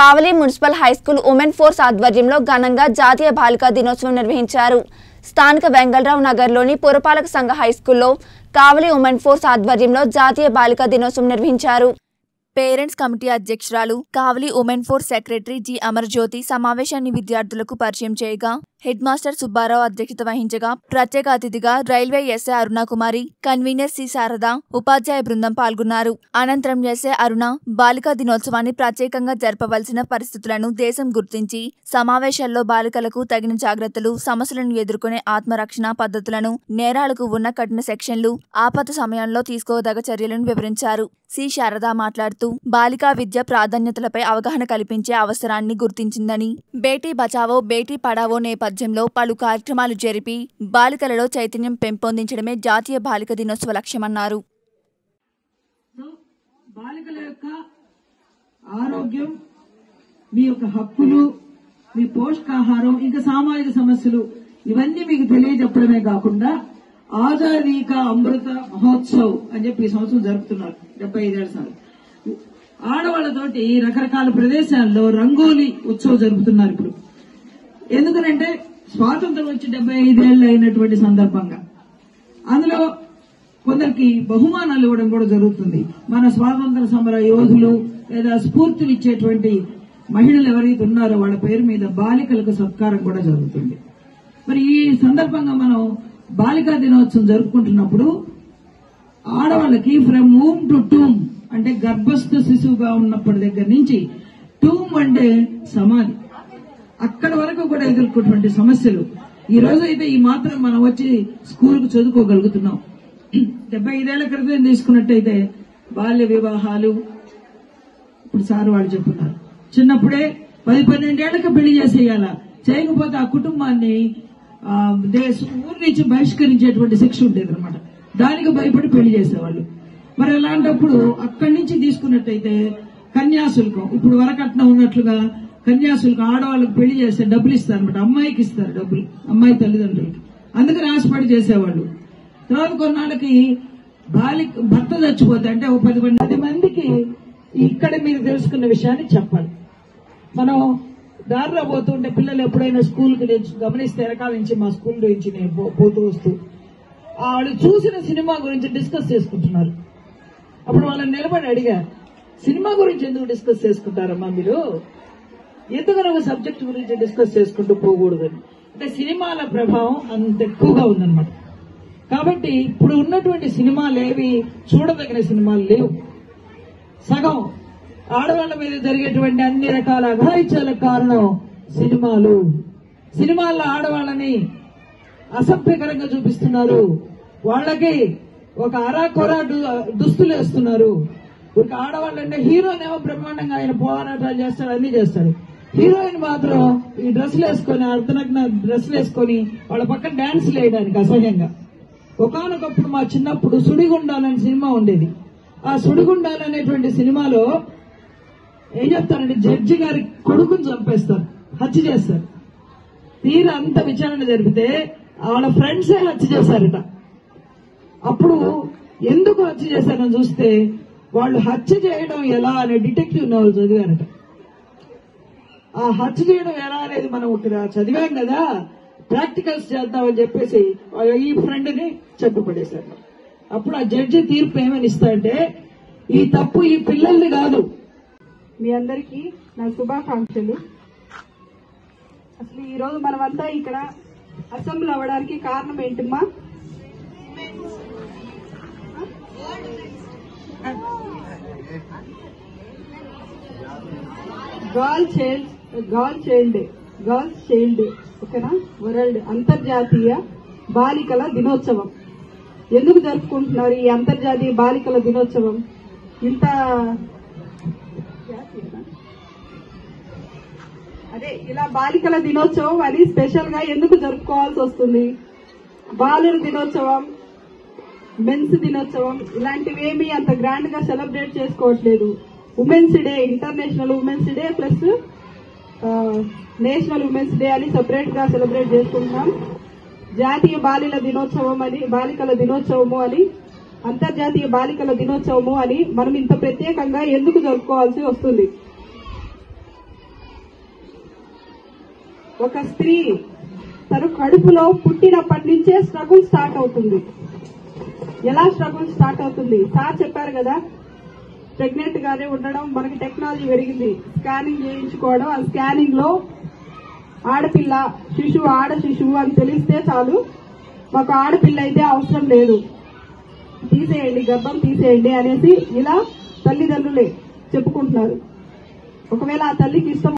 కావలి municipal high school women force ఆధ్వర్యంలో ఘనంగా జాతీయ బాలికా దినోత్సవం నిర్వహించారు స్థానిక వెంగళరావు నగర్లోని పురపాలక సంఘ హైస్కూల్లో కావలి ఉమెన్ ఫోర్స్ ఆధ్వర్యంలో జాతీయ బాలికా దినోత్సవం నిర్వహించారు పేరెంట్స్ కమిటీ అధ్యక్షురాలు Kavali women force secretary G Amarjyothi సమావేశాన్ని విద్యార్థులకు పరిచయం చేయగా హెడ్ మాస్టర్ సుబ్బారావు అధ్యక్షత వహించగా ప్రత్యేక అతిథిగా railway S A Arunakumari convener C Sharada ఉపాధ్యాయ బృందం పాల్గొన్నారు అనంతరం ఎస్ఏ అరుణ బాలికా దినోత్సవాన్ని ప్రత్యేకంగా జరపవలసిన పరిస్థితులను దేశం గుర్తించి సమావేశాల్లో బాలికలకు తగిన జాగ్రత్తలు సమస్యలను ఎదుర్కొనే ఆత్మరక్షణ పద్ధతులను నేరాలకు ఉన్న కఠిన సెక్షన్లు ఆపద సమయంలో తీసుకోదగ చర్యలను వివరించారు సి శారద మాట్లాడుతూ బాలికా విద్య ప్రాధాన్యతలపై అవగాహన కల్పించే అవసరాన్ని గుర్తించిందని బేటీ బచావో బేటీ పడావో నేపథ్యంలో పలు కార్యక్రమాలు జరిపి బాలికలలో చైతన్యం పెంపొందించడమే జాతీయ బాలిక దినోత్సవ లక్ష్యమన్నారు సో బాలికల యొక్క ఆరోగ్యం మీ యొక్క హక్కులు మీ పోషకాహారం ఇంకా సామాజిక సమస్యలు ఇవన్నీ మీకు తెలియజెప్పడమే కాకుండా ఆజాదీ కా అమృత మహోత్సవ్ అని చెప్పి ఈ సంవత్సరం జరుపుతున్నారు డెబ్బై ఐదేళ్ల సార్లు ఆడవాళ్లతోటి రకరకాల ప్రదేశాల్లో రంగోలీ ఉత్సవం జరుపుతున్నారు ఇప్పుడు ఎందుకనంటే స్వాతంత్రం వచ్చి డెబ్బై ఐదేళ్లు అయినటువంటి సందర్భంగా అందులో కొందరికి బహుమానాలు ఇవ్వడం కూడా జరుగుతుంది మన స్వాతంత్ర సమర యోధులు లేదా స్ఫూర్తినిచ్చేటువంటి మహిళలు ఎవరైతే ఉన్నారో వాళ్ళ పేరు మీద బాలికలకు సత్కారం కూడా జరుగుతుంది మరి ఈ సందర్భంగా మనం బాలికా దినోత్సవం జరుపుకుంటున్నప్పుడు ఆడవాళ్ళకి ఫ్రమ్ ఊమ్ టు టూమ్ అంటే గర్భస్థ శిశువుగా ఉన్నప్పటి దగ్గర నుంచి టూమ్ అంటే సమాధి అక్కడ వరకు కూడా ఎదుర్కొన్నటువంటి సమస్యలు ఈ రోజు అయితే ఈ మాత్రం మనం వచ్చి స్కూల్ కు చదువుకోగలుగుతున్నాం డెబ్బై ఐదేళ్ల క్రితం తీసుకున్నట్టయితే బాల్య వివాహాలు ఇప్పుడు సార్ వాళ్ళు చెప్తున్నారు చిన్నప్పుడే పది పన్నెండేళ్లకు పెళ్లి చేసేయాల చేయకపోతే ఆ కుటుంబాన్ని ఆ, దేశ ఊరి నుంచి బహిష్కరించేటువంటి శిక్ష ఉండేది అనమాట దానికి భయపడి పెళ్లి చేసేవాళ్ళు మరి అలాంటప్పుడు అక్కడి నుంచి తీసుకున్నట్టయితే కన్యాశుల్కం ఇప్పుడు వరకట్నం ఉన్నట్లుగా కన్యాశుల్కం ఆడవాళ్ళకి పెళ్లి చేస్తే డబ్బులు ఇస్తారు అనమాట అమ్మాయికి ఇస్తారు డబ్బులు అమ్మాయి తల్లిదండ్రులకి అందుకని ఆశపడి చేసేవాళ్ళు తర్వాత కొన్నాళ్ళకి బాలి భర్త చచ్చిపోతే అంటే ఒక పది మంది పది మందికి ఇక్కడ మీరు తెలుసుకున్న విషయాన్ని చెప్పాలి మనం దారిలో పోతుంటే పిల్లలు ఎప్పుడైనా స్కూల్కి తెచ్చి గమనిస్తే వెనకాల నుంచి మా స్కూల్ నుంచి నేను పో- పోతూ వస్తూ వాళ్ళు చూసిన సినిమా గురించి డిస్కస్ చేసుకుంటున్నారు అప్పుడు వాళ్ళని నిలబడి అడిగా సినిమా గురించి ఎందుకు డిస్కస్ చేసుకుంటారమ్మా మీరు ఎందుకని ఒక సబ్జెక్ట్ గురించి డిస్కస్ చేసుకుంటూ పోకూడదని అంటే సినిమాల ప్రభావం అంత ఎక్కువగా ఉందన్నమాట కాబట్టి ఇప్పుడు ఉన్నటువంటి సినిమాలు ఏవి చూడదగిన సినిమాలు లేవు సగం ఆడవాళ్ల మీద జరిగేటువంటి అన్ని రకాల అఘాయిత్యాలకు కారణం సినిమాలు సినిమాల్లో ఆడవాళ్ళని అసభ్యకరంగా చూపిస్తున్నారు వాళ్ళకి ఒక అరాకొర దు- దుస్తులు వేస్తున్నారు ఒక ఆడవాళ్ళు అంటే హీరోయిన్ ఏమో బ్రహ్మాండంగా ఆయన పోరాటాలు చేస్తాడు అన్ని చేస్తాడు హీరోయిన్ మాత్రం ఈ డ్రెస్సులు వేసుకొని అర్ధనగ్న డ్రెస్సులు వేసుకొని వాళ్ళ పక్కన డాన్స్ వేయడానికి అసహ్యంగా ఒకనొకప్పుడు మా చిన్నప్పుడు సుడిగుండాలని సినిమా ఉండేది ఆ సుడిగుండాలు అనేటువంటి సినిమాలో ఏం చెప్తారంటే జడ్జి గారి కొడుకుని చంపేస్తారు హత్య చేస్తారు తీర అంత విచారణ జరిపితే వాళ్ళ ఫ్రెండ్సే హత్య చేశారట అప్పుడు ఎందుకు హత్య చేశారని చూస్తే వాళ్ళు హత్య చేయడం ఎలా అనే డిటెక్టివ్ నవల్ చదివారట ఆ హత్య చేయడం ఎలా అనేది మనం ఇక్కడ చదివాం కదా ప్రాక్టికల్స్ చేద్దామని చెప్పేసి వాళ్ళ ఈ ఫ్రెండ్ ని చెప్పుపడేశారు అప్పుడు ఆ జడ్జి తీర్పు ఏమని ఇస్తాడంటే ఈ తప్పు ఈ పిల్లల్ని కాదు మీ అందరికీ నా శుభాకాంక్షలు అసలు ఈ రోజు మనమంతా ఇక్కడ అసెంబ్లీ అవ్వడానికి కారణం ఏంటమ్మా girl child girl child girls child ఓకేనా వరల్డ్ అంతర్జాతీయ బాలికల దినోత్సవం ఎందుకు జరుపుకుంటున్నారు ఈ అంతర్జాతీయ బాలికల దినోత్సవం ఇంత అదే ఇలా బాలికల దినోత్సవం అని స్పెషల్ గా ఎందుకు జరుపుకోవాల్సి వస్తుంది బాలుర దినోత్సవం మెన్స్ దినోత్సవం ఇలాంటివేమీ అంత గ్రాండ్ గా సెలబ్రేట్ చేసుకోవట్లేదు women's day international women's day plus national women's day అని సెపరేట్ గా సెలబ్రేట్ చేసుకుంటున్నాం జాతీయ బాలికల దినోత్సవం అని బాలికల దినోత్సవము అని అంతర్జాతీయ బాలికల దినోత్సవము అని మనం ఇంత ప్రత్యేకంగా ఎందుకు జరుపుకోవాల్సి వస్తుంది ఒక స్త్రీ తను కడుపులో పుట్టినప్పటి నుంచే స్ట్రగుల్ స్టార్ట్ అవుతుంది ఎలా స్ట్రగుల్ స్టార్ట్ అవుతుంది సార్ చెప్పారు కదా ప్రెగ్నెంట్ గానే ఉండడం మనకి టెక్నాలజీ పెరిగింది స్కానింగ్ చేయించుకోవడం ఆ స్కానింగ్ లో ఆడపిల్ల శిశువు ఆడ శిశువు అని తెలిస్తే చాలు మాకు ఆడపిల్ల అయితే అవసరం లేదు తీసేయండి గర్భం తీసేయండి అనేసి ఇలా తల్లిదండ్రులే చెప్పుకుంటున్నారు ఒకవేళ ఆ తల్లికి ఇష్టం